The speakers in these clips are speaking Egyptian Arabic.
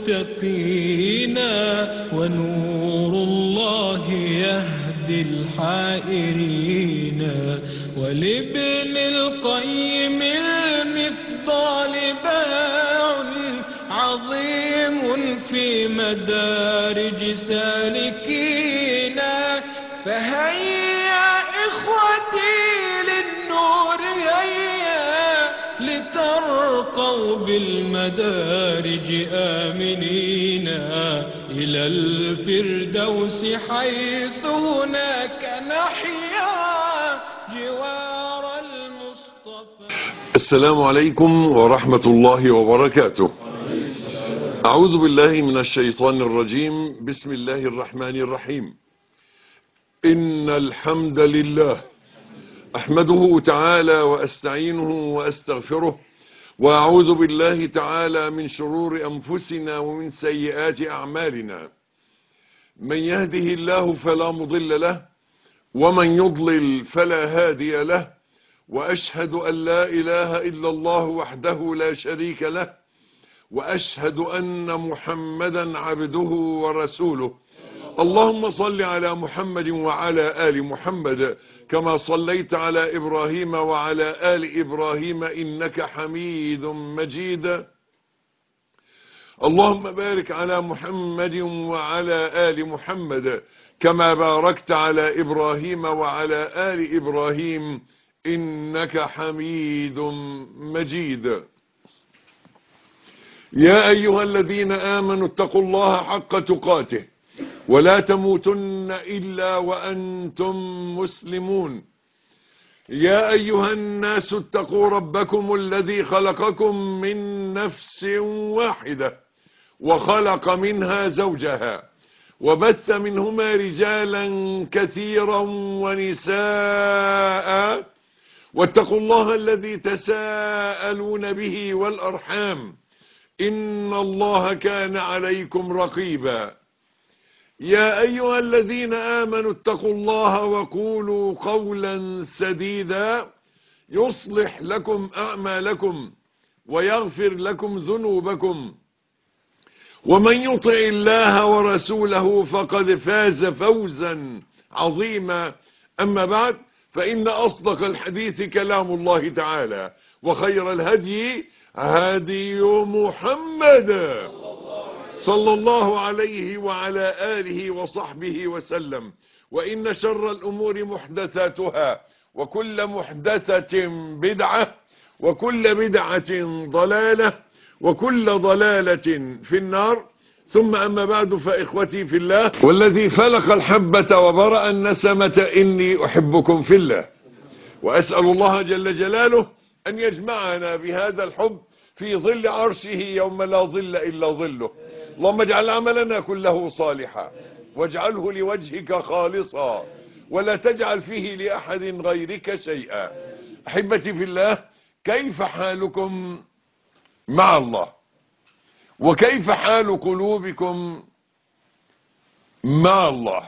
المتقين ونور الله يهدي الحائرين ولابن القيم المفضال باع عظيم في مدارج سالكين فهيا إخوتي للنور هيا لترقوا بالمدارج آمنين إلى الفردوس حيث هناك نحيا جوار المصطفى السلام عليكم ورحمة الله وبركاته أعوذ بالله من الشيطان الرجيم بسم الله الرحمن الرحيم إن الحمد لله أحمده تعالى وأستعينه وأستغفره وأعوذ بالله تعالى من شرور أنفسنا ومن سيئات أعمالنا من يهده الله فلا مضل له ومن يضلل فلا هادي له وأشهد أن لا إله إلا الله وحده لا شريك له وأشهد أن محمدا عبده ورسوله اللهم صل على محمد وعلى آل محمد كما صليت على إبراهيم وعلى آل إبراهيم إنك حميد مجيد اللهم بارك على محمد وعلى آل محمد كما باركت على إبراهيم وعلى آل إبراهيم إنك حميد مجيد يا أيها الذين آمنوا اتقوا الله حق تقاته ولا تموتن إلا وأنتم مسلمون يا أيها الناس اتقوا ربكم الذي خلقكم من نفس واحدة وخلق منها زوجها وبث منهما رجالا كثيرا ونساء واتقوا الله الذي تساءلون به والأرحام إن الله كان عليكم رقيبا يا أيها الذين آمنوا اتقوا الله وقولوا قولا سديدا يصلح لكم أعمالكم ويغفر لكم ذنوبكم ومن يطع الله ورسوله فقد فاز فوزا عظيما أما بعد فإن أصدق الحديث كلام الله تعالى وخير الهدي هدي محمد صلى الله عليه وعلى آله وصحبه وسلم وإن شر الأمور محدثاتها وكل محدثة بدعة وكل بدعة ضلالة وكل ضلالة في النار ثم أما بعد فإخوتي في الله والذي فلق الحبة وبرأ النسمة إني أحبكم في الله وأسأل الله جل جلاله أن يجمعنا بهذا الحب في ظل عرشه يوم لا ظل إلا ظله اللهم اجعل عملنا كله صالحا واجعله لوجهك خالصا ولا تجعل فيه لأحد غيرك شيئا أحبتي في الله كيف حالكم مع الله وكيف حال قلوبكم مع الله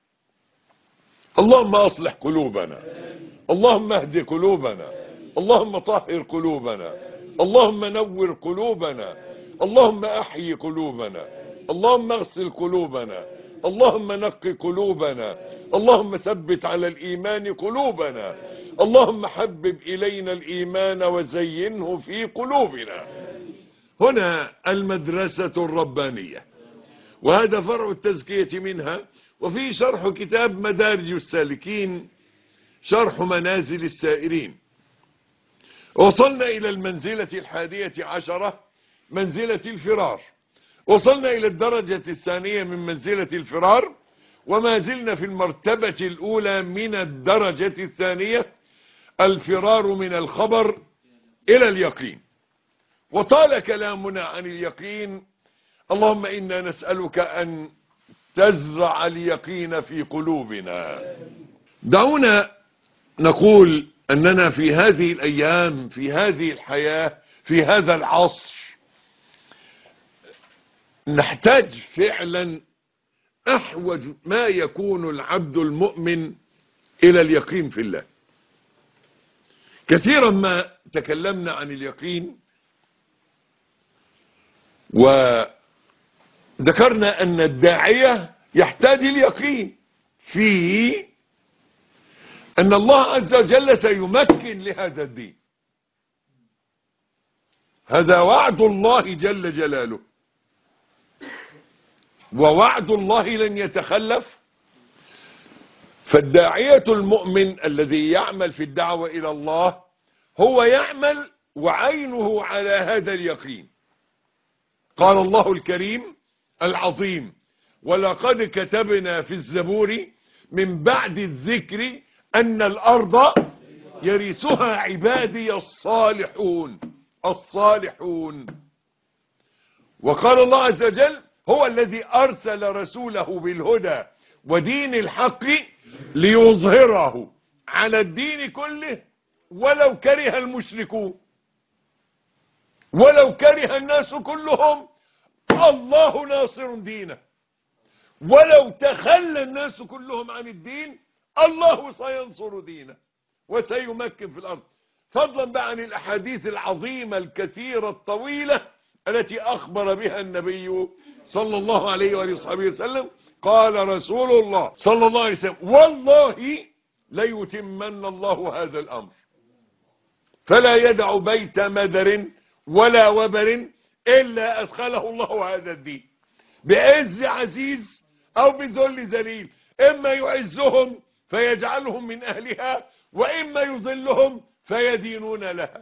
اللهم أصلح قلوبنا اللهم اهد قلوبنا اللهم طهر قلوبنا اللهم نور قلوبنا اللهم احيي قلوبنا اللهم اغسل قلوبنا اللهم نقي قلوبنا اللهم ثبت على الإيمان قلوبنا اللهم حبب إلينا الإيمان وزينه في قلوبنا هنا المدرسة الربانية وهذا فرع التزكية منها وفي شرح كتاب مدارج السالكين شرح منازل السائرين وصلنا إلى المنزلة الحادية عشرة منزلة الفرار وصلنا إلى الدرجة الثانية من منزلة الفرار وما زلنا في المرتبة الأولى من الدرجة الثانية الفرار من الخبر إلى اليقين وطال كلامنا عن اليقين اللهم إنا نسألك أن تزرع اليقين في قلوبنا دعونا نقول أننا في هذه الأيام في هذه الحياة في هذا العصر نحتاج فعلا أحوج ما يكون العبد المؤمن إلى اليقين في الله كثيرا ما تكلمنا عن اليقين ذكرنا ان الداعية يحتاج اليقين في ان الله عز وجل سيمكن لهذا الدين هذا وعد الله جل جلاله ووعد الله لن يتخلف فالداعية المؤمن الذي يعمل في الدعوة إلى الله هو يعمل وعينه على هذا اليقين قال الله الكريم العظيم ولقد كتبنا في الزبور من بعد الذكر أن الأرض يرثها عبادي الصالحون الصالحون وقال الله عز وجل هو الذي أرسل رسوله بالهدى ودين الحق ليظهره على الدين كله ولو كره المشركون ولو كره الناس كلهم الله ناصر دينه ولو تخلى الناس كلهم عن الدين الله سينصر دينه وسيمكن في الأرض فضلا بقى عن الأحاديث العظيمة الكثيرة الطويلة التي أخبر بها النبي صلى الله عليه وآله وصحبه وسلم قال رسول الله صلى الله عليه وسلم والله ليتمن الله هذا الأمر فلا يدع بيت مدر ولا وبر إلا أدخله الله هذا الدين بعز عزيز أو بذل ذليل إما يعزهم فيجعلهم من أهلها وإما يذلهم فيدينون لها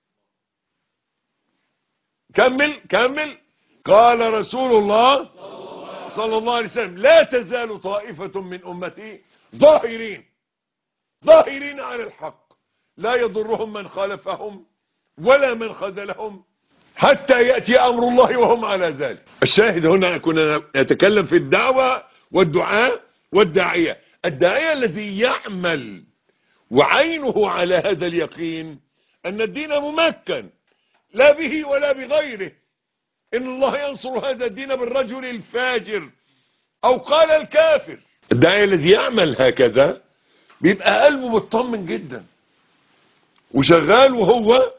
كمل كمل قال رسول الله صلى الله عليه وسلم لا تزال طائفة من أمتي ظاهرين ظاهرين على الحق لا يضرهم من خالفهم ولا من خذلهم حتى يأتي أمر الله وهم على ذلك الشاهد هنا كنا نتكلم في الدعوة والدعاء والداعية الداعية الذي يعمل وعينه على هذا اليقين أن الدين ممكن لا به ولا بغيره إن الله ينصر هذا الدين بالرجل الفاجر أو قال الكافر الداعية الذي يعمل هكذا بيبقى قلبه مطمن جدا وشغال وهو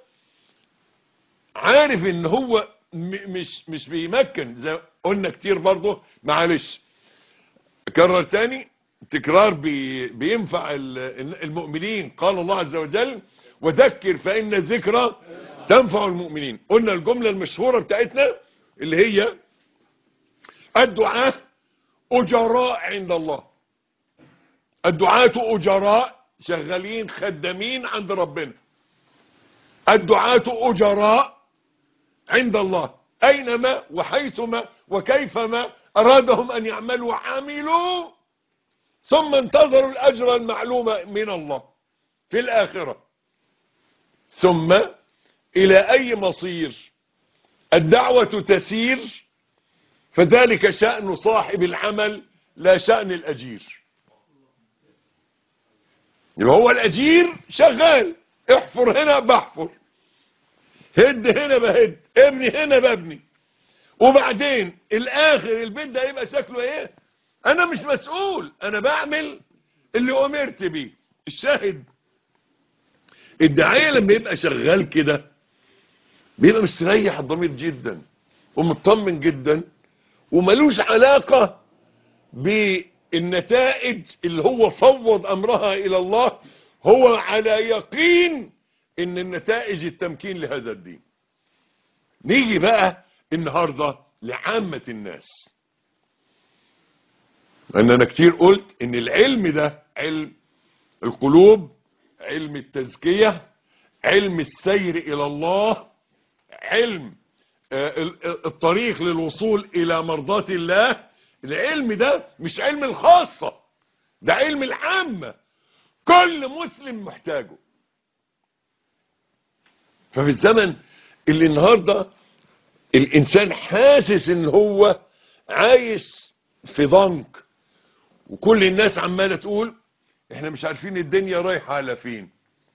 عارف ان هو مش مش بيمكن زي قلنا كتير برضه معلش كرر تاني تكرار بي بينفع المؤمنين قال الله عز وجل وذكر فإن الذكرى تنفع المؤمنين قلنا الجملة المشهورة بتاعتنا اللي هي الدعاء أجراء عند الله الدعاة أجراء شغالين خدامين عند ربنا الدعاة أجراء عند الله أينما وحيثما وكيفما أرادهم أن يعملوا عملوا ثم انتظروا الأجر المعلوم من الله في الآخرة ثم إلى أي مصير الدعوة تسير فذلك شأن صاحب العمل لا شأن الأجير يبقى هو الأجير شغال احفر هنا بحفر هد هنا بهد ابني هنا ببني وبعدين الاخر البيت ده يبقى شكله ايه انا مش مسؤول انا بعمل اللي امرت بيه الشاهد الداعيه لما يبقى شغال كده بيبقى مستريح الضمير جدا ومطمن جدا وملوش علاقة بالنتائج اللي هو فوض امرها الى الله هو على يقين ان النتائج التمكين لهذا الدين نيجي بقى النهاردة لعامة الناس أننا كتير قلت ان العلم ده علم القلوب علم التزكية علم السير الى الله علم الطريق للوصول الى مرضاة الله العلم ده مش علم الخاصة ده علم العامة كل مسلم محتاجه ففي الزمن اللي النهاردة الانسان حاسس ان هو عايش في ضنك وكل الناس عمالة تقول احنا مش عارفين الدنيا رايحة على فين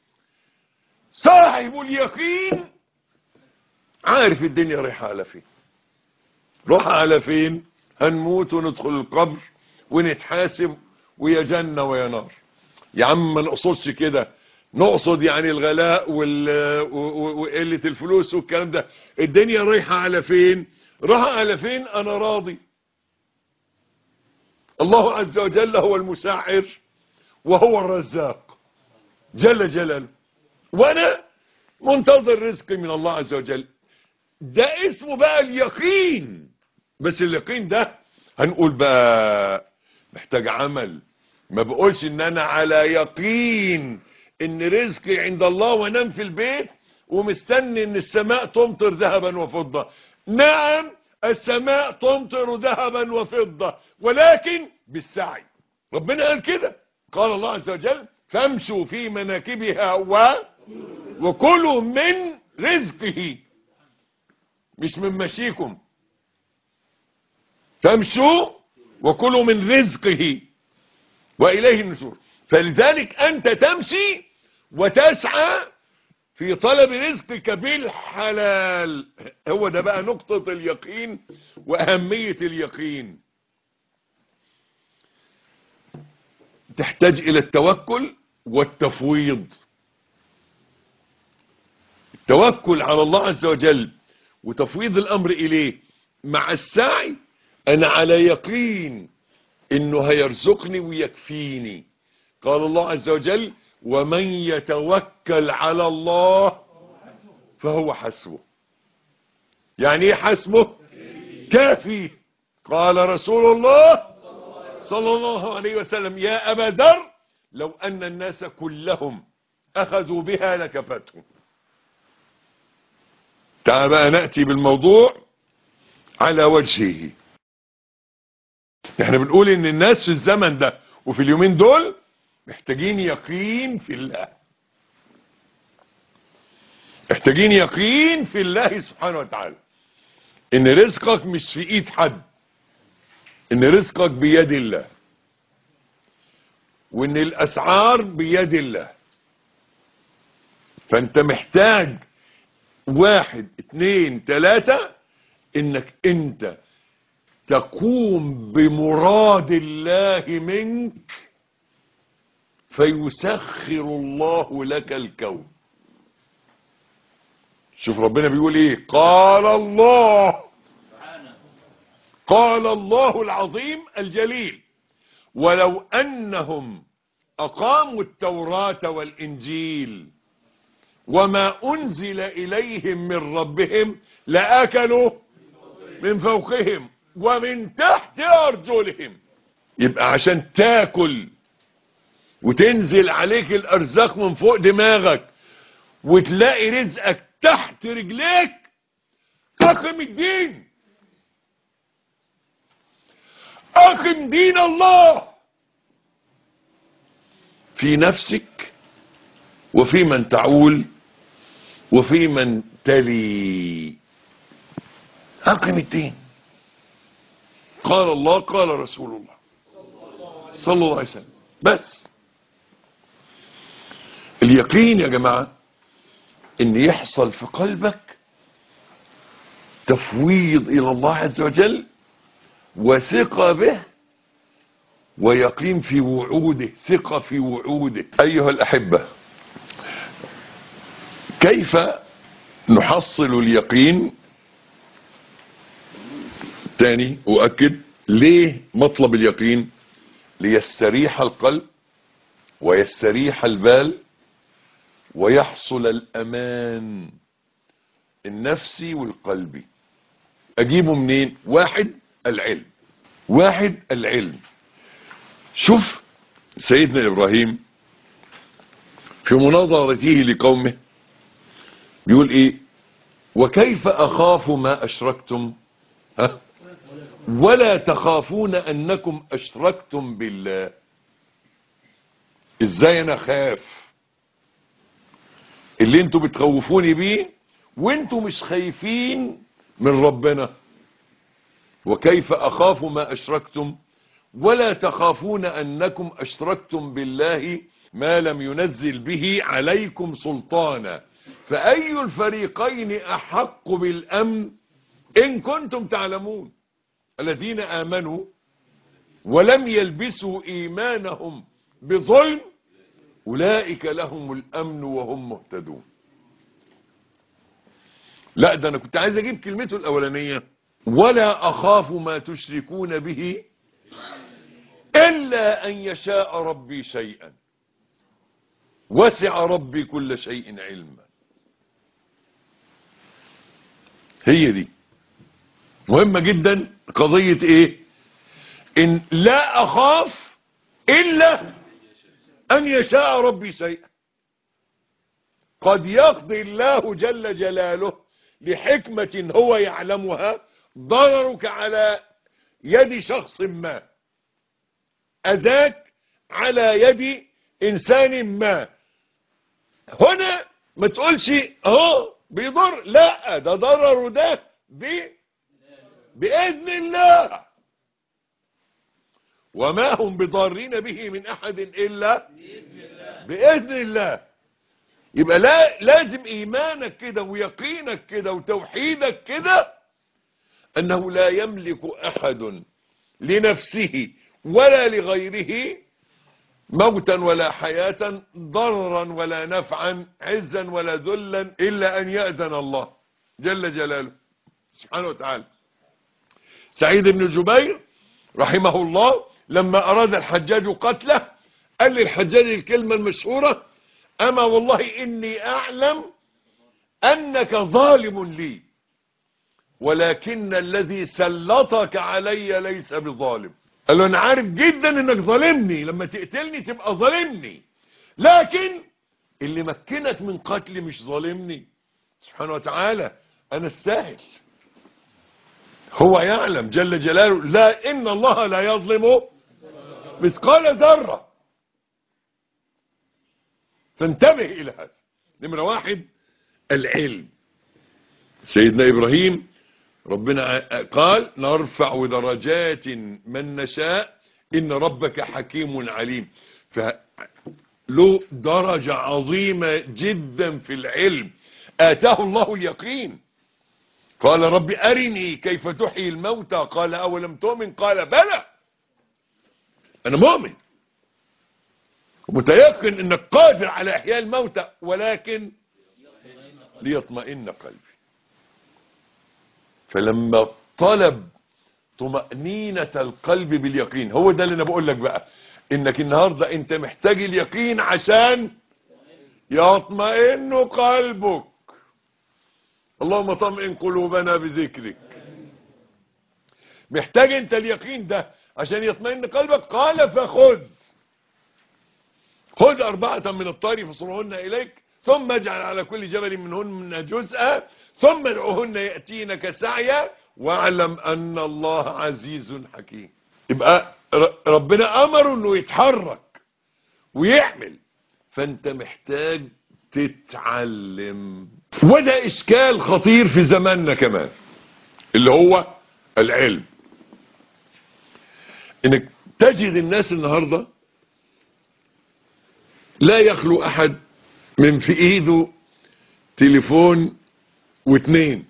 صاحب اليقين عارف الدنيا رايحة على فين روح على فين هنموت وندخل القبر ونتحاسب ويا جنة ويا نار يا عم ما نقصدش كده نقصد يعني الغلاء وقلة الفلوس والكلام ده الدنيا رايحة على فين رايحة على فين انا راضي الله عز وجل هو المسعر وهو الرزاق جل جلاله وانا منتظر رزقي من الله عز وجل ده اسمه بقى اليقين بس اليقين ده هنقول بقى محتاج عمل ما بقولش ان انا على يقين ان رزقي عند الله وانام في البيت ومستني ان السماء تمطر ذهبا وفضة نعم السماء تمطر ذهبا وفضة ولكن بالسعي ربنا قال كده قال الله عز وجل فامشوا في مناكبها و وكلوا من رزقه مش من مشيكم فامشوا وكلوا من رزقه وإليه النشور فلذلك أنت تمشي وتسعى في طلب رزقك بالحلال هو ده بقى نقطة اليقين وأهمية اليقين تحتاج إلى التوكل والتفويض التوكل على الله عز وجل وتفويض الأمر إليه مع السعي أنا على يقين إنه هيرزقني ويكفيني قال الله عز وجل ومن يتوكل على الله فهو حسبه يعني ايه حسبه كافي قال رسول الله صلى الله عليه وسلم يا أبا ذر لو أن الناس كلهم أخذوا بها لكفتهم تعال بقى نأتي بالموضوع على وجهه احنا بنقول ان الناس في الزمن ده وفي اليومين دول محتاجين يقين في الله محتاجين يقين في الله سبحانه وتعالى ان رزقك مش في ايد حد ان رزقك بيد الله وان الاسعار بيد الله فانت محتاج واحد اتنين تلاتة انك انت تقوم بمراد الله منك فيسخر الله لك الكون شوف ربنا بيقول ايه قال الله قال الله العظيم الجليل ولو انهم اقاموا التوراة والانجيل وما انزل اليهم من ربهم لاكلوا من فوقهم ومن تحت ارجلهم يبقى عشان تاكل وتنزل عليك الارزاق من فوق دماغك وتلاقي رزقك تحت رجليك اقم الدين اقم دين الله في نفسك وفي من تعول وفي من تلي اقم الدين قال الله قال رسول الله صلى الله عليه وسلم بس اليقين يا جماعة ان يحصل في قلبك تفويض الى الله عز وجل وثقة به ويقين في وعوده ثقة في وعوده ايها الاحبة كيف نحصل اليقين تاني اؤكد ليه مطلب اليقين ليستريح القلب ويستريح البال ويحصل الامان النفسي والقلبي اجيبه منين واحد العلم واحد العلم شوف سيدنا ابراهيم في مناظرته لقومه بيقول ايه وكيف اخاف ما اشركتم ها ولا تخافون انكم اشركتم بالله ازاي انا خاف اللي انتوا بتخوفوني بيه وانتوا مش خايفين من ربنا وكيف اخاف ما اشركتم ولا تخافون انكم اشركتم بالله ما لم ينزل به عليكم سلطانا فاي الفريقين احق بالامن ان كنتم تعلمون الذين امنوا ولم يلبسوا ايمانهم بظلم اولئك لهم الامن وهم مهتدون لا ده انا كنت عايز اجيب كلمته الاولانيه ولا اخاف ما تشركون به إلا أن يشاء ربي شيئا وسع ربي كل شيء علما هي دي مهمة جدا قضية ايه ان لا اخاف الا ان يشاء ربي شيئا قد يقضي الله جل جلاله لحكمة هو يعلمها ضررك على يد شخص ما أذاك على يد إنسان ما هنا ما تقولش اهو بيضر لا ده ضرر ده ب بإذن الله وما هم بضارين به من أحد إلا بإذن الله يبقى لا لازم إيمانك كده ويقينك كده وتوحيدك كده أنه لا يملك أحد لنفسه ولا لغيره موتا ولا حياة ضرا ولا نفعا عزا ولا ذلا إلا أن يأذن الله جل جلاله سبحانه وتعالى سعيد بن جبير رحمه الله لما أراد الحجاج قتله قال للحجاج الكلمة المشهورة أما والله إني أعلم أنك ظالم لي ولكن الذي سلطك علي ليس بظالم قال له أنا عارف جدا إنك ظالمني لما تقتلني تبقى ظالمني لكن اللي مكنك من قتلي مش ظالمني سبحانه وتعالى أنا استاهل هو يعلم جل جلاله لا إن الله لا يظلم مثقال ذرة فانتبه إلى هذا نمرة واحد العلم سيدنا إبراهيم ربنا قال نرفع درجات من نشاء إن ربك حكيم عليم فله درجة عظيمة جدا في العلم آتاه الله اليقين قال رب أرني كيف تحيي الموتى قال أولم تؤمن قال بلى أنا مؤمن ومتيقن أنك قادر على إحياء الموتى ولكن ليطمئن قلبي فلما طلب طمأنينة القلب باليقين هو ده اللي أنا بقول لك بقى إنك النهاردة أنت محتاج اليقين عشان يطمئن قلبك اللهم طمئن قلوبنا بذكرك محتاج انت اليقين ده عشان يطمئن قلبك قال فخذ خذ أربعة من الطير فصرهن إليك ثم اجعل على كل جبل منهن جزءا ثم ادعوهن يأتينك سعيا واعلم أن الله عزيز حكيم يبقى ربنا أمره أنه يتحرك ويعمل فأنت محتاج تتعلم وده إشكال خطير في زماننا كمان اللي هو العلم انك تجد الناس النهاردة لا يخلو احد من في ايده تليفون واثنين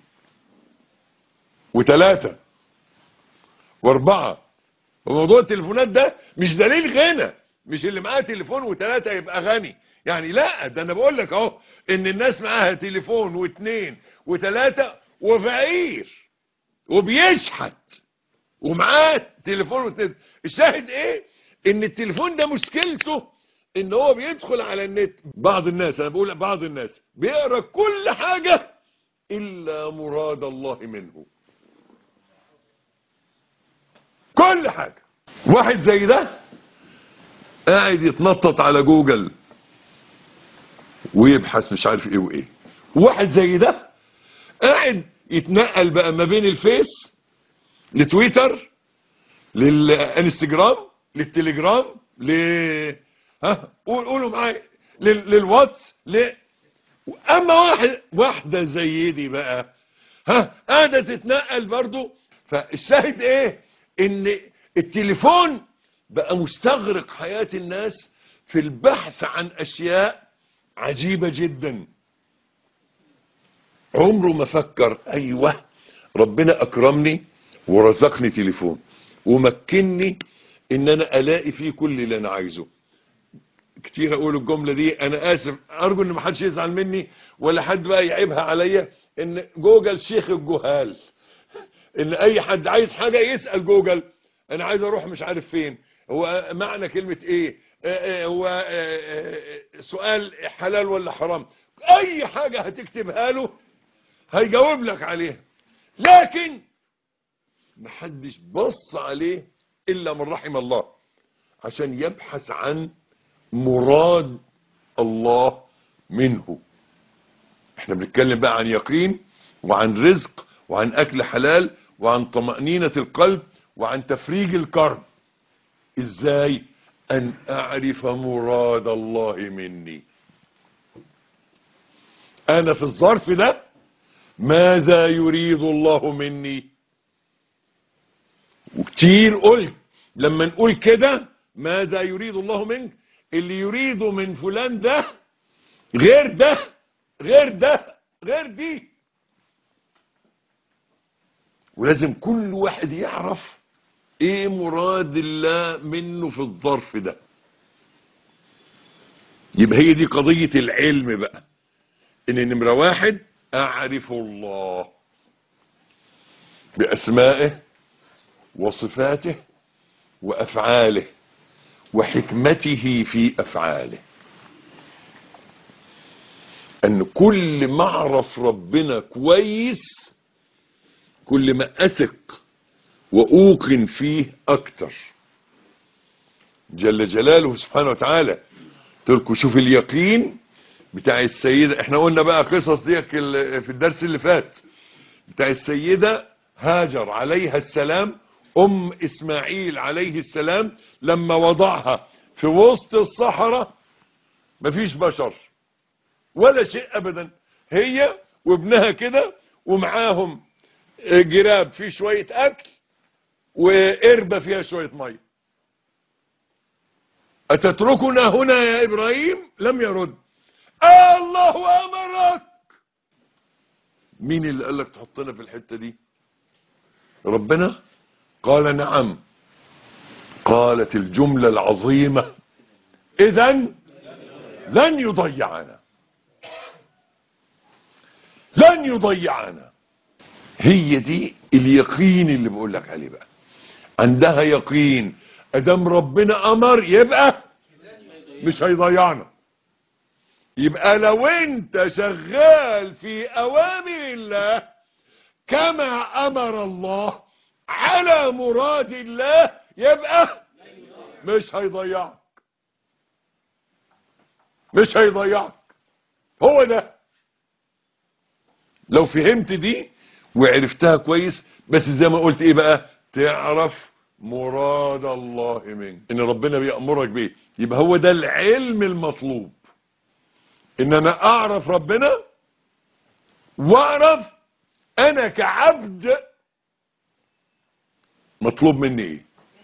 وثلاثة واربعة وموضوع التليفونات ده مش دليل غنى مش اللي معاه تليفون وثلاثة يبقى غني يعني لا ده انا بقول لك اهو ان الناس معاها تليفون واثنين وثلاثة وفقير وبيشحت ومعاه تليفون واثنين الشاهد ايه ان التليفون ده مشكلته ان هو بيدخل على النت بعض الناس انا بقول بعض الناس بيقرا كل حاجة الا مراد الله منه كل حاجة واحد زي ده قاعد يتنطط على جوجل ويبحث مش عارف ايه وايه واحد زي ده قاعد يتنقل بقى ما بين الفيس لتويتر للانستجرام للتليجرام ل ها قول قولوا معايا لل... للواتس ل اما واحد واحده زي دي بقى ها قاعده تتنقل برضو فالشاهد ايه ان التليفون بقى مستغرق حياه الناس في البحث عن اشياء عجيبة جدا عمره ما فكر ايوه ربنا اكرمني ورزقني تليفون ومكنني ان انا الاقي فيه كل اللي انا عايزه كتير اقول الجملة دي انا اسف ارجو ان محدش يزعل مني ولا حد بقى يعيبها عليا ان جوجل شيخ الجهال ان اي حد عايز حاجة يسأل جوجل انا عايز اروح مش عارف فين هو معنى كلمة ايه آه، آه، هو آه، آه، سؤال حلال ولا حرام اي حاجة هتكتبها له هيجاوب لك عليها لكن محدش بص عليه الا من رحم الله عشان يبحث عن مراد الله منه احنا بنتكلم بقى عن يقين وعن رزق وعن اكل حلال وعن طمأنينة القلب وعن تفريج الكرب ازاي ان اعرف مراد الله مني انا في الظرف ده ماذا يريد الله مني وكتير قلت لما نقول كده ماذا يريد الله منك اللي يريده من فلان ده غير ده غير ده غير دي ولازم كل واحد يعرف ايه مراد الله منه في الظرف ده يبقى هي دي قضية العلم بقى ان نمرة واحد اعرف الله باسمائه وصفاته وافعاله وحكمته في افعاله ان كل ما اعرف ربنا كويس كل ما اثق واوقن فيه اكتر جل جلاله سبحانه وتعالى تلكوا شوف اليقين بتاع السيدة احنا قلنا بقى قصص دي في الدرس اللي فات بتاع السيدة هاجر عليها السلام ام اسماعيل عليه السلام لما وضعها في وسط الصحراء مفيش بشر ولا شيء ابدا هي وابنها كده ومعاهم جراب فيه شوية اكل وقربة فيها شوية مية اتتركنا هنا يا ابراهيم لم يرد آه الله امرك مين اللي قال لك تحطنا في الحتة دي ربنا قال نعم قالت الجملة العظيمة اذا لن يضيعنا لن يضيعنا هي دي اليقين اللي بقول لك عليه بقى عندها يقين ادام ربنا امر يبقى مش هيضيعنا يبقى لو انت شغال في اوامر الله كما امر الله على مراد الله يبقى مش هيضيعك مش هيضيعك هو ده لو فهمت دي وعرفتها كويس بس زي ما قلت ايه بقى تعرف مراد الله منك ان ربنا بيأمرك بيه يبقى هو ده العلم المطلوب ان انا اعرف ربنا واعرف انا كعبد مطلوب مني ايه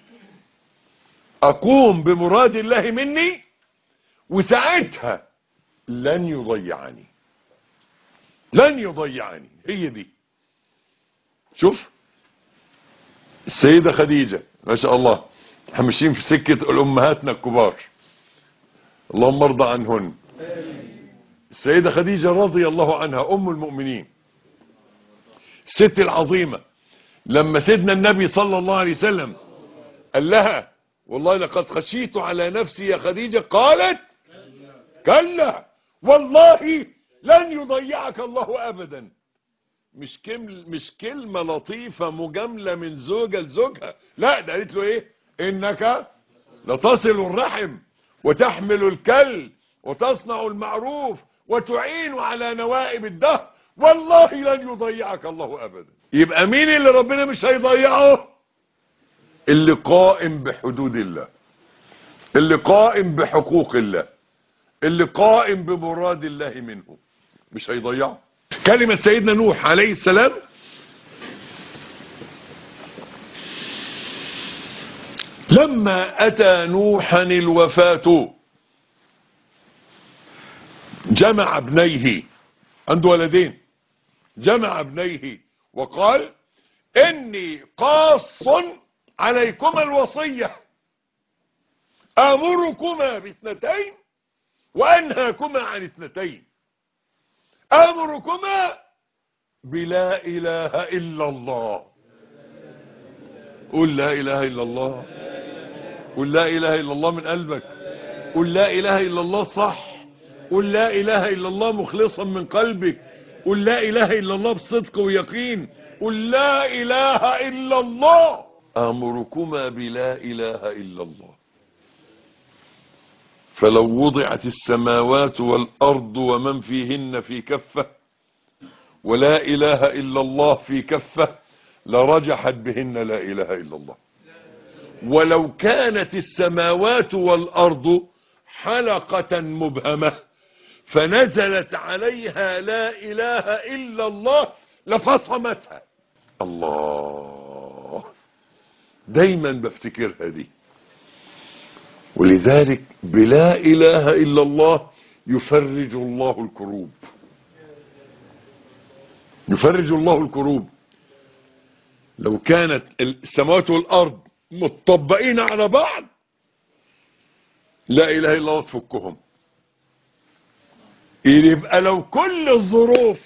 اقوم بمراد الله مني وساعتها لن يضيعني لن يضيعني هي دي شوف السيدة خديجة ما شاء الله احنا ماشيين في سكة الامهاتنا الكبار اللهم ارضى عنهن السيدة خديجة رضي الله عنها ام المؤمنين الست العظيمة لما سيدنا النبي صلى الله عليه وسلم قال لها والله لقد خشيت على نفسي يا خديجة قالت كلا والله لن يضيعك الله ابدا مش كلمة مش كلمة لطيفة مجاملة من زوجة لزوجها لا ده قالت له ايه انك لتصل الرحم وتحمل الكل وتصنع المعروف وتعين على نوائب الدهر والله لن يضيعك الله ابدا يبقى مين اللي ربنا مش هيضيعه اللي قائم بحدود الله اللي قائم بحقوق الله اللي قائم بمراد الله منه مش هيضيعه كلمة سيدنا نوح عليه السلام لما أتى نوحا الوفاة جمع ابنيه عنده ولدين جمع ابنيه وقال إني قاص عليكما الوصية آمركما باثنتين وأنهاكما عن اثنتين امركما بلا اله الا الله قل لا اله الا الله قل لا اله الا الله من قلبك قل لا اله الا الله صح قل لا اله الا الله مخلصا من قلبك قل لا اله الا الله بصدق ويقين قل لا اله الا الله امركما بلا اله الا الله فلو وضعت السماوات والارض ومن فيهن في كفه ولا اله الا الله في كفه لرجحت بهن لا اله الا الله ولو كانت السماوات والارض حلقه مبهمه فنزلت عليها لا اله الا الله لفصمتها الله دايما بفتكرها دي ولذلك بلا اله الا الله يفرج الله الكروب يفرج الله الكروب لو كانت السماوات والارض متطبقين على بعض لا اله الا الله تفكهم يبقى لو كل الظروف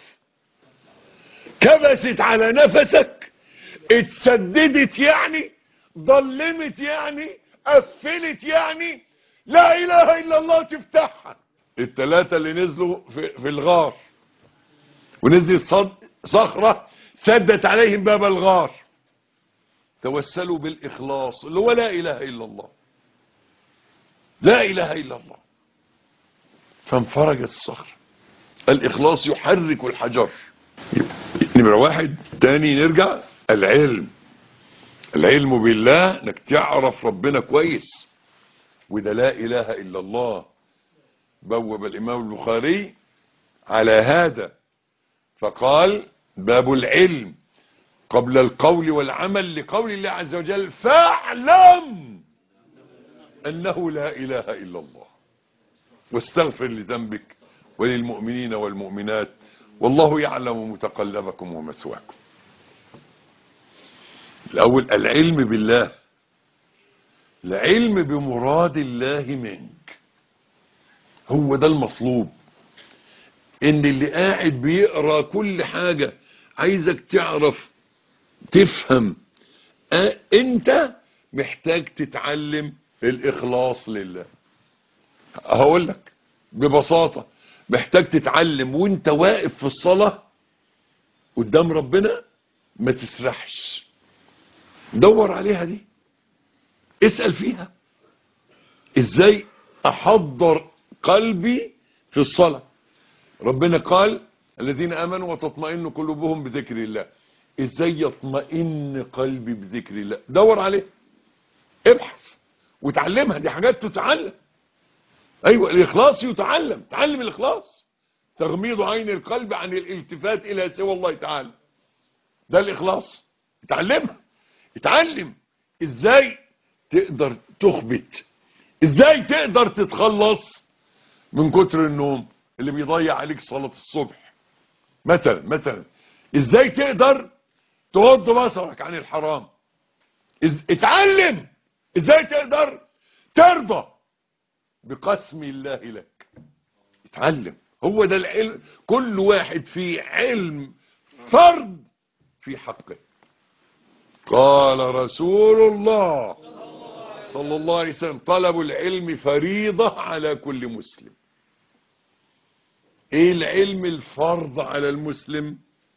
كبست على نفسك اتسددت يعني ضلمت يعني قفلت يعني لا اله الا الله تفتحها الثلاثه اللي نزلوا في, في الغار ونزلت صد صخره سدت عليهم باب الغار توسلوا بالاخلاص اللي هو لا اله الا الله لا اله الا الله فانفرجت الصخره الاخلاص يحرك الحجر نمرة واحد تاني نرجع العلم العلم بالله انك تعرف ربنا كويس وده لا اله الا الله بوب الامام البخاري على هذا فقال باب العلم قبل القول والعمل لقول الله عز وجل فاعلم انه لا اله الا الله واستغفر لذنبك وللمؤمنين والمؤمنات والله يعلم متقلبكم ومثواكم الاول العلم بالله العلم بمراد الله منك هو ده المطلوب ان اللي قاعد بيقرا كل حاجه عايزك تعرف تفهم أه انت محتاج تتعلم الاخلاص لله هقول لك ببساطه محتاج تتعلم وانت واقف في الصلاه قدام ربنا ما تسرحش دور عليها دي اسال فيها ازاي احضر قلبي في الصلاه ربنا قال الذين امنوا وتطمئن قلوبهم بذكر الله ازاي يطمئن قلبي بذكر الله دور عليه ابحث وتعلمها دي حاجات تتعلم ايوه الاخلاص يتعلم تعلم الاخلاص تغميض عين القلب عن الالتفات الى سوى الله تعالى ده الاخلاص اتعلمها اتعلم ازاي تقدر تخبت ازاي تقدر تتخلص من كتر النوم اللي بيضيع عليك صلاة الصبح مثلا مثلا ازاي تقدر تغض بصرك عن الحرام إز... اتعلم ازاي تقدر ترضى بقسم الله لك اتعلم هو ده العلم كل واحد في علم فرد في حقه قال رسول الله صلى الله عليه وسلم طلب العلم فريضة على كل مسلم ايه العلم الفرض على المسلم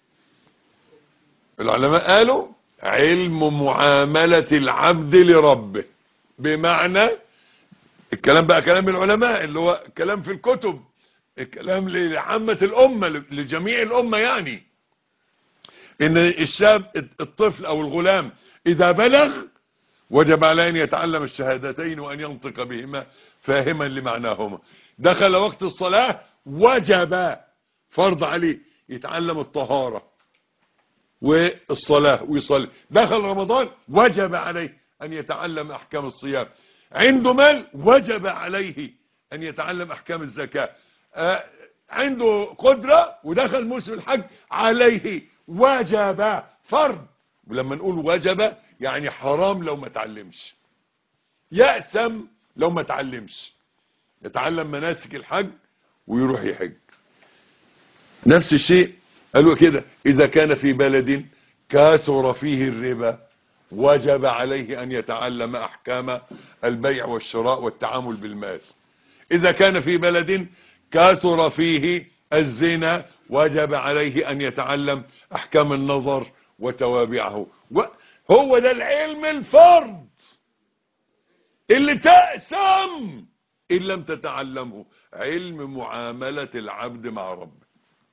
العلماء قالوا علم معاملة العبد لربه بمعنى الكلام بقى كلام العلماء اللي هو كلام في الكتب الكلام لعامة الأمة لجميع الأمة يعني ان الشاب الطفل او الغلام اذا بلغ وجب عليه ان يتعلم الشهادتين وان ينطق بهما فاهما لمعناهما دخل وقت الصلاة وجب فرض عليه يتعلم الطهارة والصلاة ويصلي دخل رمضان وجب عليه ان يتعلم احكام الصيام عنده مال وجب عليه ان يتعلم احكام الزكاة آه عنده قدرة ودخل موسم الحج عليه وجب فرض ولما نقول وجب يعني حرام لو ما تعلمش يأسم لو ما تعلمش يتعلم مناسك الحج ويروح يحج نفس الشيء قالوا كده إذا كان في بلد كاثر فيه الربا وجب عليه أن يتعلم أحكام البيع والشراء والتعامل بالمال إذا كان في بلد كثر فيه الزنا وجب عليه أن يتعلم أحكام النظر وتوابعه هو ده العلم الفرد اللي تأسم إن لم تتعلمه علم معاملة العبد مع ربه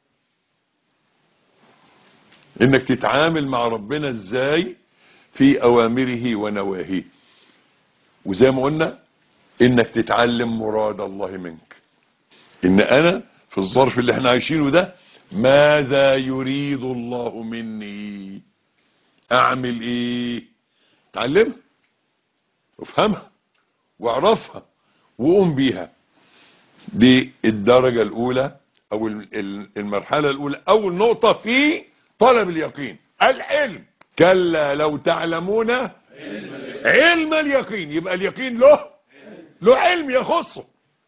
انك تتعامل مع ربنا ازاي في اوامره ونواهيه وزي ما قلنا انك تتعلم مراد الله منك ان انا في الظرف اللي احنا عايشينه ده ماذا يريد الله مني اعمل ايه تعلمها وافهمها واعرفها وقوم بيها دي الدرجة الاولى او المرحلة الاولى اول نقطة في طلب اليقين العلم كلا لو تعلمون علم اليقين يبقى اليقين له له علم يخصه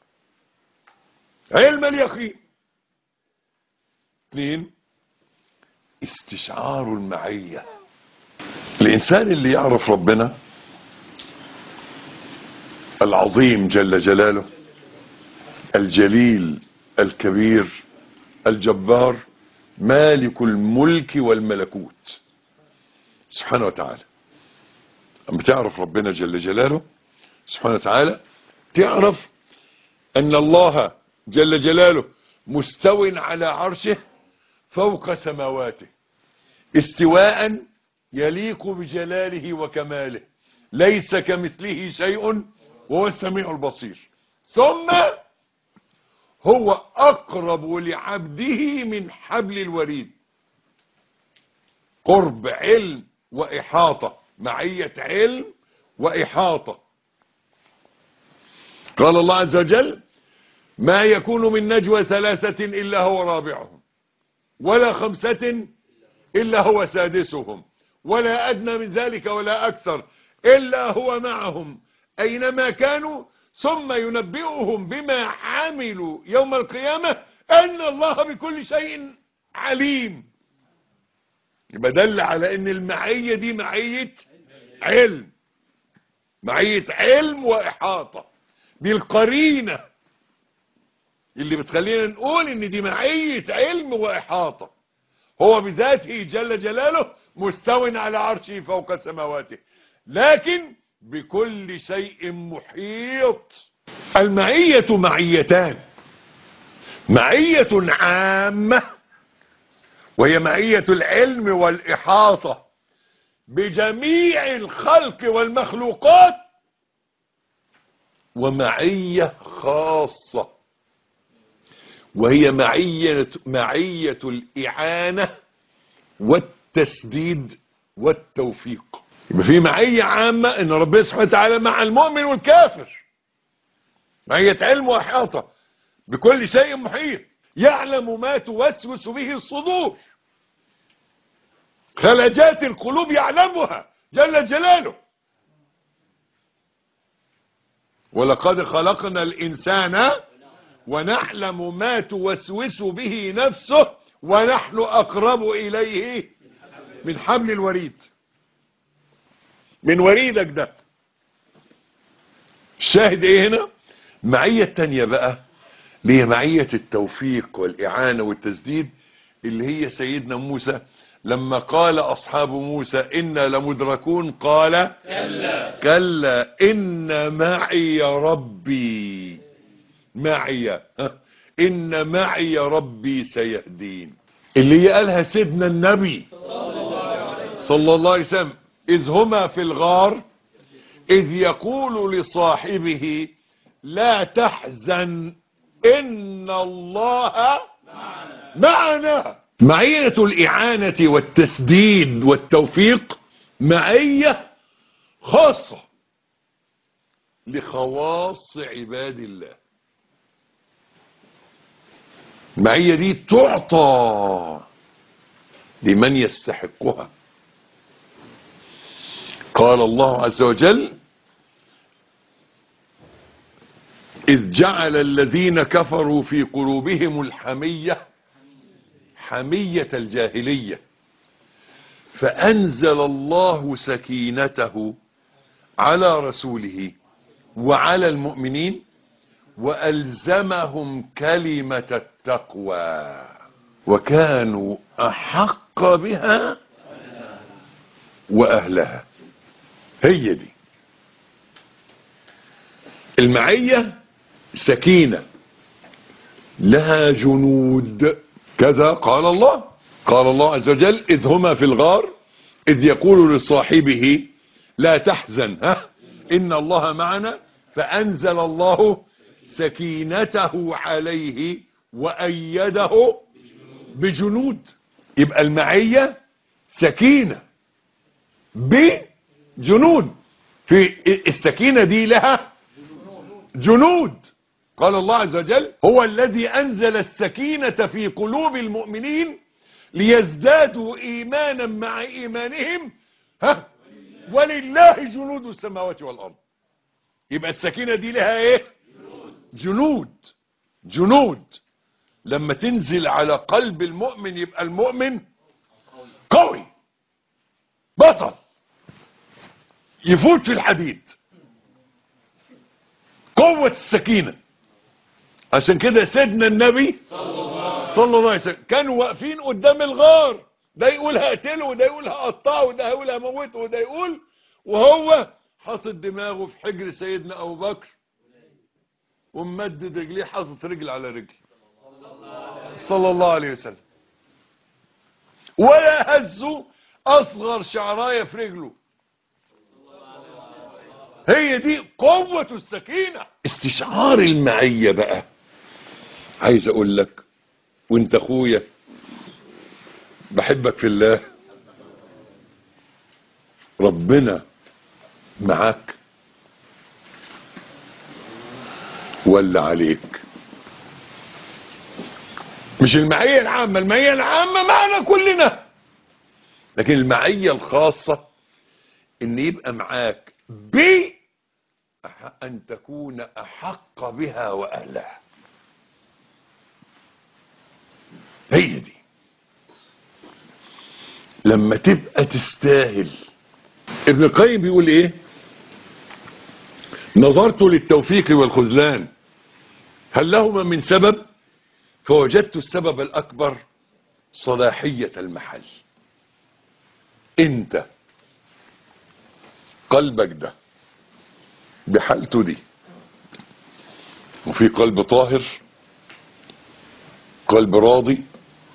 علم اليقين اثنين استشعار المعية الانسان اللي يعرف ربنا العظيم جل جلاله الجليل الكبير الجبار مالك الملك والملكوت سبحانه وتعالى اما تعرف ربنا جل جلاله سبحانه وتعالى تعرف ان الله جل جلاله مستو على عرشه فوق سماواته استواء يليق بجلاله وكماله ليس كمثله شيء وهو السميع البصير ثم هو اقرب لعبده من حبل الوريد قرب علم واحاطة معية علم واحاطة قال الله عز وجل ما يكون من نجوى ثلاثة الا هو رابعهم ولا خمسة الا هو سادسهم ولا ادنى من ذلك ولا اكثر الا هو معهم اينما كانوا ثم ينبئهم بما عملوا يوم القيامة ان الله بكل شيء عليم يبقى دل على ان المعية دي معية علم معية علم واحاطة دي القرينة اللي بتخلينا نقول ان دي معية علم واحاطة هو بذاته جل جلاله مستو على عرشه فوق سماواته لكن بكل شيء محيط المعية معيتان معية عامة وهي معية العلم والإحاطة بجميع الخلق والمخلوقات ومعية خاصة وهي معية, معية الإعانة والتسديد والتوفيق يبقى في معية عامة ان ربنا سبحانه وتعالى مع المؤمن والكافر معية علم واحاطة بكل شيء محيط يعلم ما توسوس به الصدور خلجات القلوب يعلمها جل جلاله ولقد خلقنا الإنسان ونعلم ما توسوس به نفسه ونحن أقرب إليه من حبل الوريد من وريدك ده الشاهد ايه هنا معية تانية بقى اللي هي معية التوفيق والإعانة والتسديد اللي هي سيدنا موسى لما قال أصحاب موسى إنا لمدركون قال كلا كلا إن معي ربي معي ها؟ إن معي ربي سيهدين اللي هي قالها سيدنا النبي صلى الله عليه وسلم إذ هما في الغار إذ يقول لصاحبه لا تحزن إن الله معنا معية الإعانة والتسديد والتوفيق معية خاصة لخواص عباد الله المعية دي تعطى لمن يستحقها قال الله عز وجل إذ جعل الذين كفروا في قلوبهم الحمية حمية الجاهلية فأنزل الله سكينته على رسوله وعلى المؤمنين وألزمهم كلمة التقوى وكانوا أحق بها وأهلها هي دي المعية سكينة لها جنود كذا قال الله قال الله عز وجل إذ هما في الغار إذ يقول لصاحبه لا تحزن ها إن الله معنا فأنزل الله سكينته عليه وأيده بجنود يبقى المعية سكينة بجنود في السكينة دي لها جنود قال الله عز وجل هو الذي أنزل السكينة في قلوب المؤمنين ليزدادوا إيمانا مع إيمانهم ها ولله جنود السماوات والأرض يبقى السكينة دي لها ايه جنود جنود لما تنزل على قلب المؤمن يبقى المؤمن قوي بطل يفوت في الحديد قوة السكينة عشان كده سيدنا النبي صلى الله عليه وسلم كانوا واقفين قدام الغار ده يقول هقتله وده يقول هقطعه وده يقول هموته وده يقول وهو حاطط دماغه في حجر سيدنا ابو بكر وممدد رجليه حاطط رجل على رجل صلى الله عليه وسلم ولا هزوا اصغر شعرايه في رجله هي دي قوة السكينة استشعار المعية بقى عايز اقول لك وانت اخويا بحبك في الله ربنا معاك ولا عليك مش المعية العامة المعية العامة معنا كلنا لكن المعية الخاصة ان يبقى معاك ب ان تكون احق بها واهلها هي دي لما تبقى تستاهل ابن القيم بيقول ايه نظرت للتوفيق والخذلان هل لهما من سبب فوجدت السبب الاكبر صلاحية المحل انت قلبك ده بحالته دي وفي قلب طاهر قلب راضي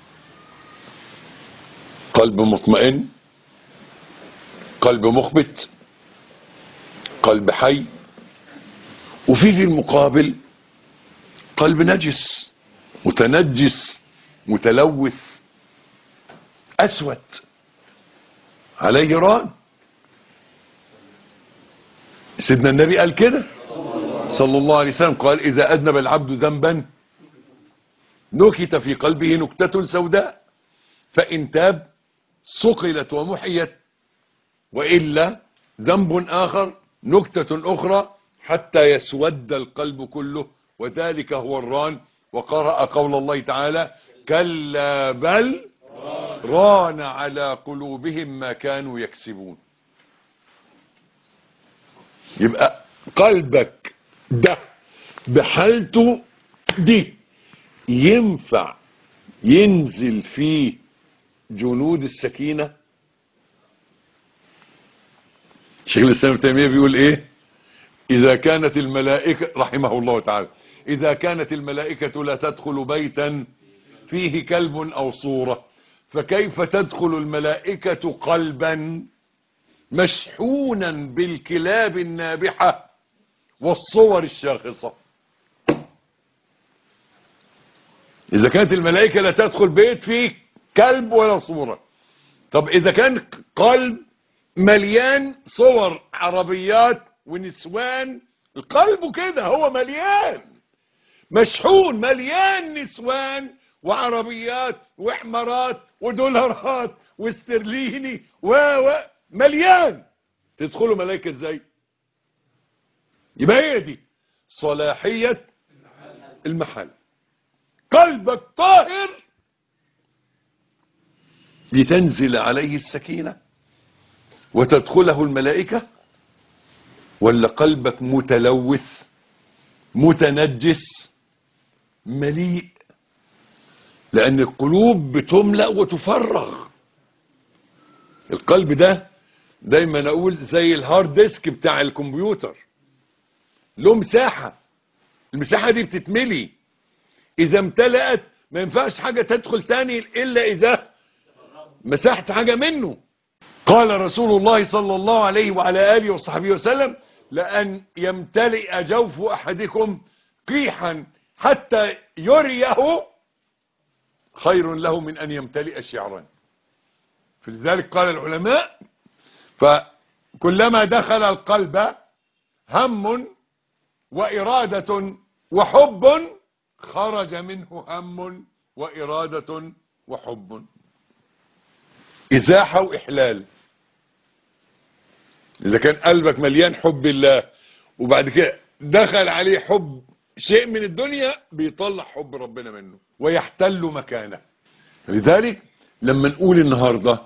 قلب مطمئن قلب مخبت قلب حي وفي في المقابل قلب نجس متنجس متلوث اسود عليه ران سيدنا النبي قال كده صلى الله عليه وسلم قال اذا اذنب العبد ذنبا نكت في قلبه نكتة سوداء فان تاب صقلت ومحيت وإلا ذنب آخر نكتة أخرى حتى يسود القلب كله وذلك هو الران وقرأ قول الله تعالى كلا بل ران على قلوبهم ما كانوا يكسبون يبقى قلبك ده بحالته دي ينفع ينزل فيه جنود السكينة شيخ الإسلام ابن تيمية بيقول ايه اذا كانت الملائكة رحمه الله تعالى اذا كانت الملائكة لا تدخل بيتا فيه كلب او صورة فكيف تدخل الملائكة قلبا مشحونا بالكلاب النابحة والصور الشاخصة اذا كانت الملائكة لا تدخل بيت فيه كلب ولا صورة طب اذا كان قلب مليان صور عربيات ونسوان القلب كده هو مليان مشحون مليان نسوان وعربيات وحمارات ودولارات واسترليني و و مليان تدخلوا ملائكة ازاي يبقى هي دي صلاحية المحل قلبك طاهر لتنزل عليه السكينة وتدخله الملائكة ولا قلبك متلوث متنجس مليء لأن القلوب بتملأ وتفرغ القلب ده دايما أقول زي الهارد ديسك بتاع الكمبيوتر له مساحة المساحة دي بتتملي إذا امتلأت ما ينفعش حاجة تدخل تاني إلا إذا مسحت حاجة منه قال رسول الله صلى الله عليه وعلى آله وصحبه وسلم لأن يمتلئ جوف أحدكم قيحا حتى يريه خير له من أن يمتلئ شعرا فلذلك قال العلماء فكلما دخل القلب هم وإرادة وحب خرج منه هم وإرادة وحب إزاحة وإحلال إذا كان قلبك مليان حب الله وبعد كده دخل عليه حب شيء من الدنيا بيطلع حب ربنا منه ويحتل مكانه لذلك لما نقول النهاردة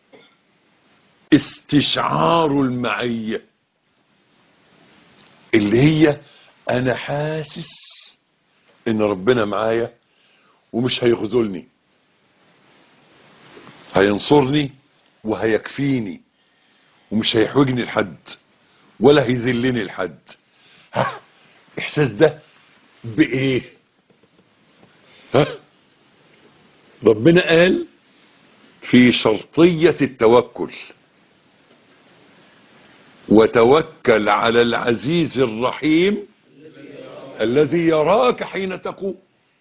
استشعار المعية اللي هي انا حاسس ان ربنا معايا ومش هيخذلني هينصرني وهيكفيني ومش هيحوجني لحد ولا هيذلني لحد ها احساس ده بايه ها ربنا قال في شرطية التوكل وتوكل على العزيز الرحيم الذي يراك حين تقوم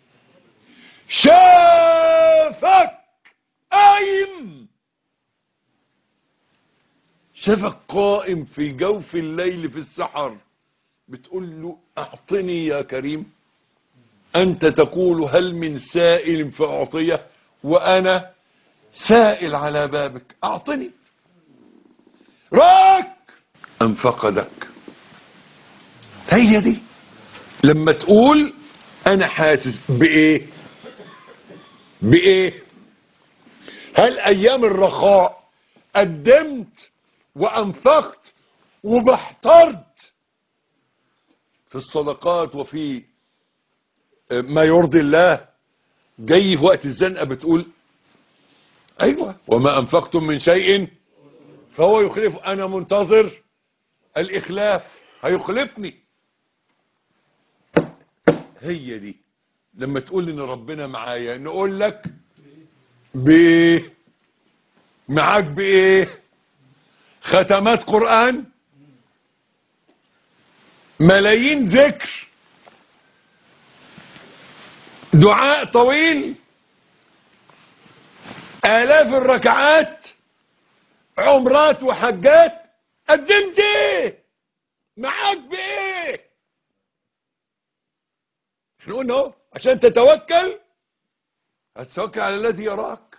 شافك قايم شافك قائم في جوف الليل في السحر بتقول له اعطني يا كريم انت تقول هل من سائل فاعطيه وانا سائل على بابك اعطني راك ام فقدك هي دي لما تقول انا حاسس بايه بايه هل ايام الرخاء قدمت وانفقت وبحترت في الصدقات وفي ما يرضي الله جاي في وقت الزنقه بتقول ايوه وما انفقتم من شيء فهو يخلف انا منتظر الاخلاف هيخلفني هي دي لما تقول ان ربنا معايا نقول لك بايه معاك بايه ختمات قرآن ملايين ذكر دعاء طويل آلاف الركعات عمرات وحجات قدمت ايه معاك بايه احنا قلنا اهو عشان تتوكل هتتوكل على الذي يراك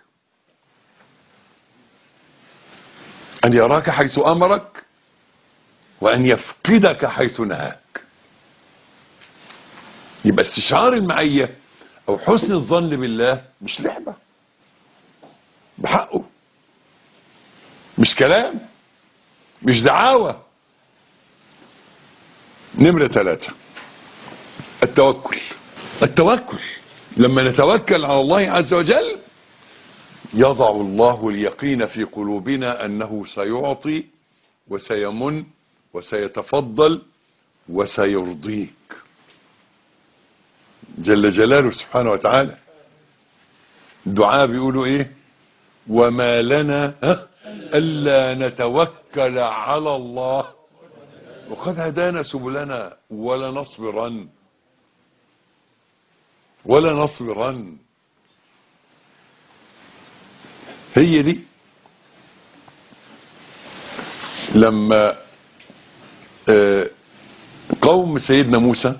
أن يراك حيث أمرك وأن يفقدك حيث نهاك يبقى استشعار المعية أو حسن الظن بالله مش لعبة بحقه مش كلام مش دعاوى نمرة ثلاثة التوكل التوكل لما نتوكل على الله عز وجل يضع الله اليقين في قلوبنا أنه سيعطي وسيمن وسيتفضل وسيرضيك جل جلاله سبحانه وتعالى الدعاء بيقولوا ايه وما لنا ها ألا نتوكل على الله وقد هدانا سبلنا ولا نصبرن ولا نصبرن هي دي لما آه، قوم سيدنا موسى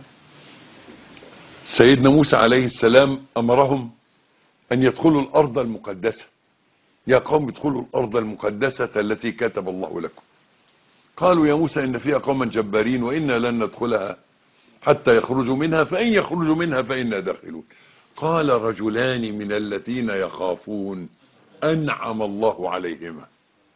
سيدنا موسى عليه السلام أمرهم أن يدخلوا الأرض المقدسة يا قوم ادخلوا الأرض المقدسة التي كتب الله لكم قالوا يا موسى إن فيها قوما جبارين وإنا لن ندخلها حتى يخرجوا منها فإن يخرجوا منها فإنا داخلون قال رجلان من الذين يخافون أنعم الله عليهما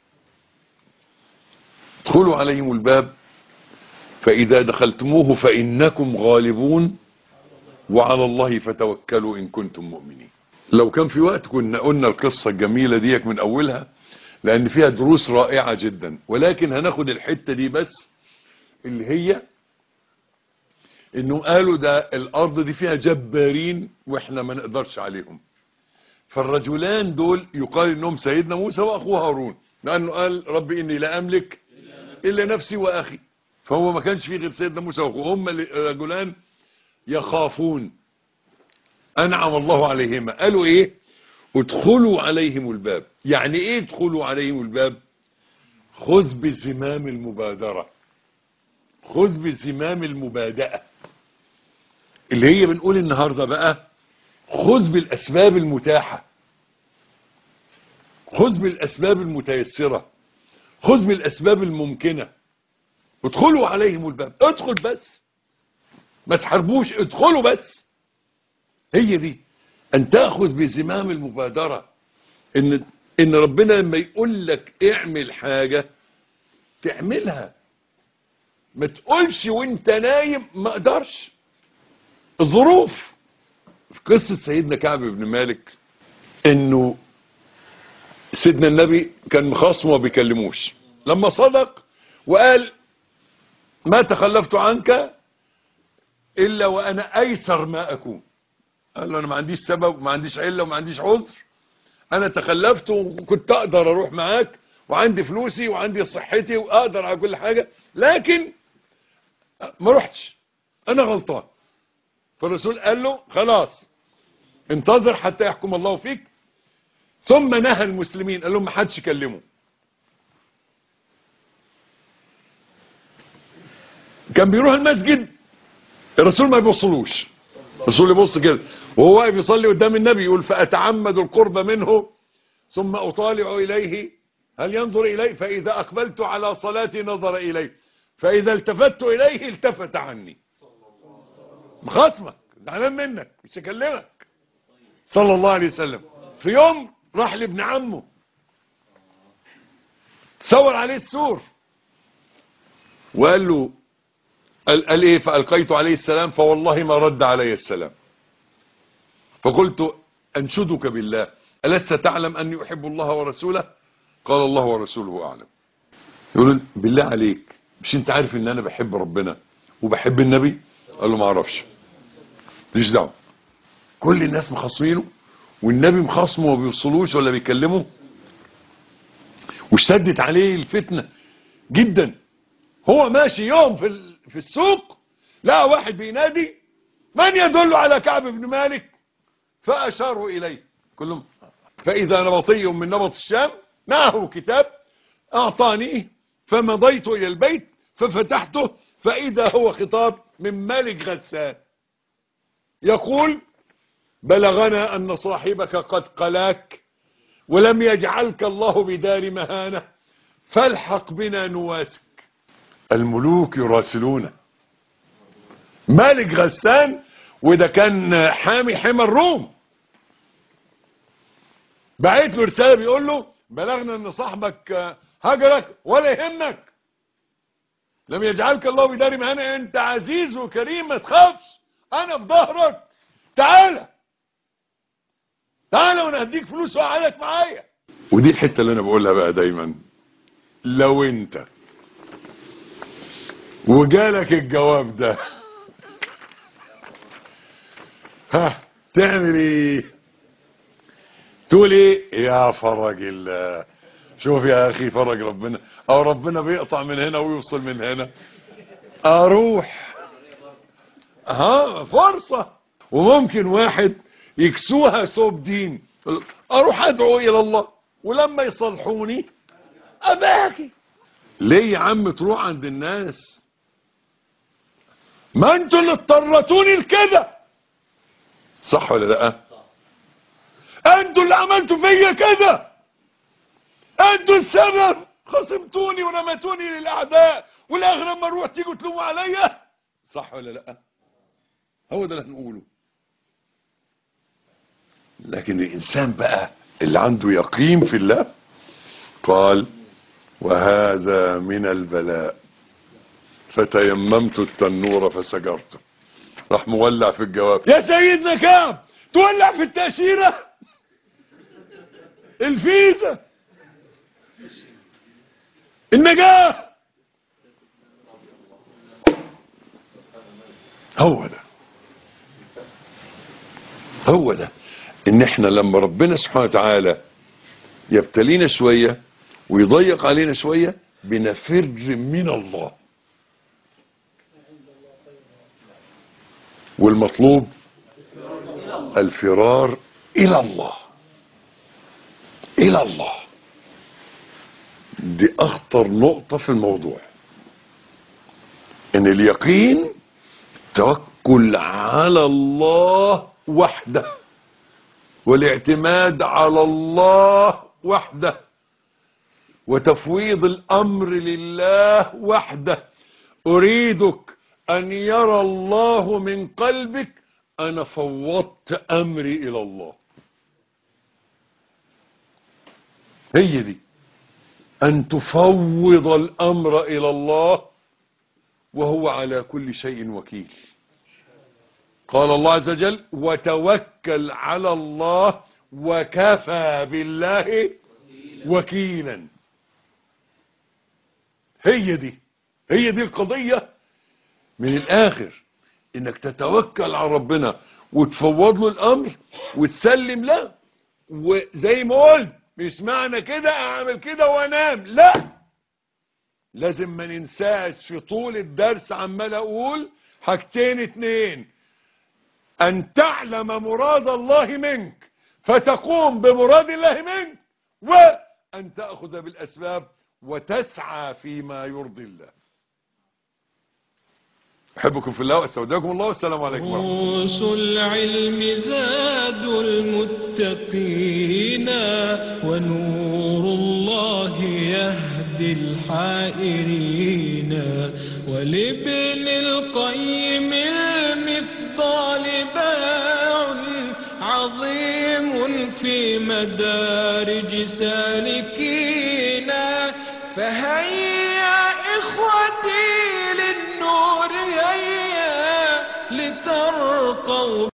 ادخلوا عليهم الباب فإذا دخلتموه فإنكم غالبون وعلى الله فتوكلوا إن كنتم مؤمنين لو كان في وقت كنا قلنا القصة الجميلة ديك من أولها لأن فيها دروس رائعة جدا ولكن هناخد الحتة دي بس اللي هي انه قالوا ده الارض دي فيها جبارين واحنا ما نقدرش عليهم فالرجلان دول يقال انهم سيدنا موسى واخوه هارون لانه قال ربي اني لا املك الا نفسي واخي فهو ما كانش فيه غير سيدنا موسى واخوه هم الرجلان يخافون انعم الله عليهما قالوا ايه ادخلوا عليهم الباب يعني ايه ادخلوا عليهم الباب خذ بزمام المبادرة خذ بزمام المبادئة اللي هي بنقول النهاردة بقى خذ بالاسباب المتاحة خذ بالاسباب المتيسرة خذ بالاسباب الممكنة ادخلوا عليهم الباب ادخل بس ما تحاربوش ادخلوا بس هي دي ان تاخذ بزمام المبادره ان ان ربنا لما يقول لك اعمل حاجه تعملها ما تقولش وانت نايم ما اقدرش الظروف في قصه سيدنا كعب بن مالك انه سيدنا النبي كان مخاصمه وما بيكلموش لما صدق وقال ما تخلفت عنك الا وانا ايسر ما اكون قال له انا ما عنديش سبب وما عنديش عله وما عنديش عذر انا تخلفت وكنت اقدر اروح معاك وعندي فلوسي وعندي صحتي واقدر على كل حاجه لكن ما رحتش انا غلطان فالرسول قال له خلاص انتظر حتى يحكم الله فيك ثم نهى المسلمين قال لهم ما حدش يكلمه كان بيروح المسجد الرسول ما يبصلوش الرسول يبص كده وهو واقف يصلي قدام النبي يقول فأتعمد القرب منه ثم أطالع إليه هل ينظر إلي فإذا أقبلت على صلاتي نظر إلي فإذا التفت إليه التفت عني مخاصمك زعلان منك مش هكلمك صلى الله عليه وسلم في يوم راح لابن عمه تصور عليه السور وقال له قال, قال ايه فألقيت عليه السلام فوالله ما رد علي السلام فقلت أنشدك بالله ألست تعلم أني أحب الله ورسوله قال الله ورسوله أعلم يقول بالله عليك مش انت عارف ان انا بحب ربنا وبحب النبي قال له ما اعرفش ماليش دعوه كل الناس مخاصمينه والنبي مخاصمه وما بيوصلوش ولا بيكلمه واشتدت عليه الفتنه جدا هو ماشي يوم في في السوق لقى واحد بينادي من يدل على كعب بن مالك فاشاروا اليه كلهم فاذا نبطي من نبط الشام معه كتاب اعطانيه فمضيت الى البيت ففتحته فاذا هو خطاب من ملك غسان يقول بلغنا ان صاحبك قد قلاك ولم يجعلك الله بدار مهانه فالحق بنا نواسك الملوك يراسلون ملك غسان وده كان حامي حمى الروم بعت له رساله بيقول له بلغنا ان صاحبك هجرك ولا يهمك لم يجعلك الله بدار مهانه انت عزيز وكريم ما تخافش انا في ظهرك تعالى تعالى وانا هديك فلوس واقعدك معايا ودي الحته اللي انا بقولها بقى دايما لو انت وجالك الجواب ده ها تعمل ايه تقول ايه يا فرج الله شوف يا اخي فرج ربنا او ربنا بيقطع من هنا ويوصل من هنا اروح ها فرصة وممكن واحد يكسوها ثوب دين اروح ادعو الى الله ولما يصلحوني اباكي ليه يا عم تروح عند الناس ما انتوا اللي اضطرتوني لكده صح ولا لا انتوا اللي عملتوا فيا كده انتوا السبب خصمتوني ورمتوني للاعداء والاخر لما اروح تيجوا تلوموا عليا صح ولا لا هو ده اللي هنقوله لكن الانسان بقى اللي عنده يقين في الله قال وهذا من البلاء فتيممت التنور فسجرته راح مولع في الجواب يا سيدنا كعب تولع في التأشيرة الفيزا النجاة هو ده هو ده ان احنا لما ربنا سبحانه وتعالى يبتلينا شوية ويضيق علينا شوية بنفر من الله والمطلوب الفرار الى الله الى الله دي اخطر نقطة في الموضوع ان اليقين توكل على الله وحده والاعتماد على الله وحده وتفويض الامر لله وحده اريدك ان يرى الله من قلبك انا فوضت امري الى الله هي دي ان تفوض الامر الى الله وهو على كل شيء وكيل قال الله عز وجل وتوكل على الله وكفى بالله وكيلا هي دي هي دي القضية من الاخر انك تتوكل على ربنا وتفوض له الامر وتسلم له وزي ما قلت مش معنى كده اعمل كده وانام لا لازم ما ننساش في طول الدرس عمال اقول حاجتين اتنين ان تعلم مراد الله منك فتقوم بمراد الله منك وان تأخذ بالاسباب وتسعى فيما يرضي الله احبكم في الله واستودعكم الله والسلام عليكم ورحمه الله دروس العلم زاد المتقين ونور الله يهدي الحائرين ولابن القيم المفضال باع عظيم في مدارج سالكين فهيا إخوتي للنور هيا لترقوا